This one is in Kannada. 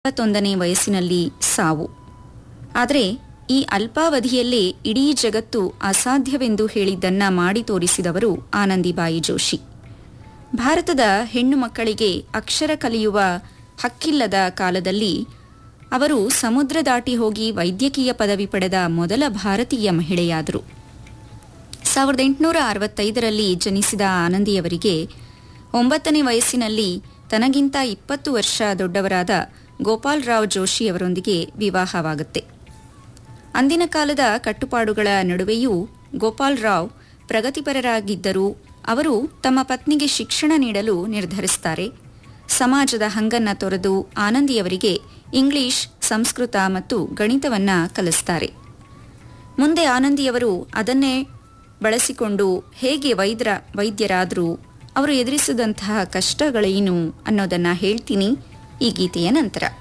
ಇಪ್ಪತ್ತೊಂದನೇ ವಯಸ್ಸಿನಲ್ಲಿ ಸಾವು ಆದರೆ ಈ ಅಲ್ಪಾವಧಿಯಲ್ಲೇ ಇಡೀ ಜಗತ್ತು ಅಸಾಧ್ಯವೆಂದು ಹೇಳಿದ್ದನ್ನ ಮಾಡಿ ತೋರಿಸಿದವರು ಆನಂದಿಬಾಯಿ ಜೋಶಿ ಭಾರತದ ಹೆಣ್ಣು ಮಕ್ಕಳಿಗೆ ಅಕ್ಷರ ಕಲಿಯುವ ಹಕ್ಕಿಲ್ಲದ ಕಾಲದಲ್ಲಿ ಅವರು ಸಮುದ್ರ ದಾಟಿ ಹೋಗಿ ವೈದ್ಯಕೀಯ ಪದವಿ ಪಡೆದ ಮೊದಲ ಭಾರತೀಯ ಮಹಿಳೆಯಾದರು ಸಾವಿರದ ಎಂಟುನೂರ ಅರವತ್ತೈದರಲ್ಲಿ ಜನಿಸಿದ ಆನಂದಿಯವರಿಗೆ ಒಂಬತ್ತನೇ ವಯಸ್ಸಿನಲ್ಲಿ ತನಗಿಂತ ಇಪ್ಪತ್ತು ವರ್ಷ ದೊಡ್ಡವರಾದ ಗೋಪಾಲ್ ರಾವ್ ಜೋಶಿಯವರೊಂದಿಗೆ ವಿವಾಹವಾಗುತ್ತೆ ಅಂದಿನ ಕಾಲದ ಕಟ್ಟುಪಾಡುಗಳ ನಡುವೆಯೂ ಗೋಪಾಲ್ ರಾವ್ ಪ್ರಗತಿಪರರಾಗಿದ್ದರೂ ಅವರು ತಮ್ಮ ಪತ್ನಿಗೆ ಶಿಕ್ಷಣ ನೀಡಲು ನಿರ್ಧರಿಸುತ್ತಾರೆ ಸಮಾಜದ ಹಂಗನ್ನ ತೊರೆದು ಆನಂದಿಯವರಿಗೆ ಇಂಗ್ಲಿಷ್ ಸಂಸ್ಕೃತ ಮತ್ತು ಗಣಿತವನ್ನ ಕಲಿಸ್ತಾರೆ ಮುಂದೆ ಆನಂದಿಯವರು ಅದನ್ನೇ ಬಳಸಿಕೊಂಡು ಹೇಗೆ ವೈದ್ಯರ ವೈದ್ಯರಾದರು ಅವರು ಎದುರಿಸಿದಂತಹ ಕಷ್ಟಗಳೇನು ಅನ್ನೋದನ್ನ ಹೇಳ್ತೀನಿ ಈ ಗೀತೆಯ ನಂತರ